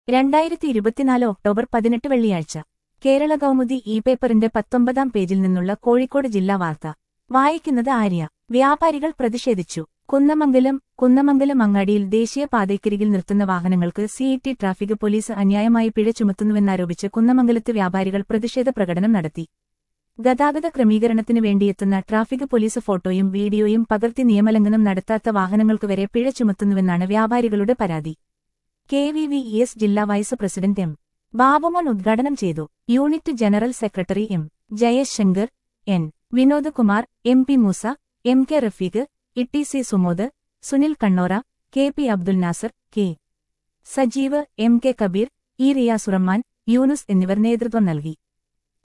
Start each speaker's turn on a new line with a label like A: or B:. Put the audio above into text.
A: രണ്ടായിരത്തി ഇരുപത്തിനാല് ഒക്ടോബർ പതിനെട്ട് വെള്ളിയാഴ്ച കേരള കൗമുദി ഇ പേപ്പറിന്റെ പത്തൊമ്പതാം പേജിൽ നിന്നുള്ള കോഴിക്കോട് ജില്ലാ വാർത്ത വായിക്കുന്നത് ആര്യ വ്യാപാരികൾ പ്രതിഷേധിച്ചു കുന്നമംഗലം കുന്നമംഗലം അങ്ങാടിയിൽ ദേശീയപാതയ്ക്കരികിൽ നിർത്തുന്ന വാഹനങ്ങൾക്ക് സിഇടി ട്രാഫിക് പോലീസ് അന്യായമായി പിഴ ചുമത്തുന്നുവെന്നാരോപിച്ച് കുന്നമംഗലത്ത് വ്യാപാരികൾ പ്രതിഷേധ പ്രകടനം നടത്തി ഗതാഗത ക്രമീകരണത്തിന് വേണ്ടിയെത്തുന്ന ട്രാഫിക് പോലീസ് ഫോട്ടോയും വീഡിയോയും പകർത്തി നിയമലംഘനം നടത്താത്ത വാഹനങ്ങൾക്ക് വരെ പിഴ ചുമത്തുന്നുവെന്നാണ് വ്യാപാരികളുടെ പരാതി കെ വി വി എസ് ജില്ലാ വൈസ് പ്രസിഡന്റ് എം ബാബുമോൻ ഉദ്ഘാടനം ചെയ്തു unit general secretary M Jayashankar N Vinod Kumar M P Moosa M K Rafeeq Itty C Sumod Sunil Kannora K P Abdul Nasser K Sajeev M K Kabeer E Riyasurahman Yunus എന്നിവർ നേതൃത്വം നൽകി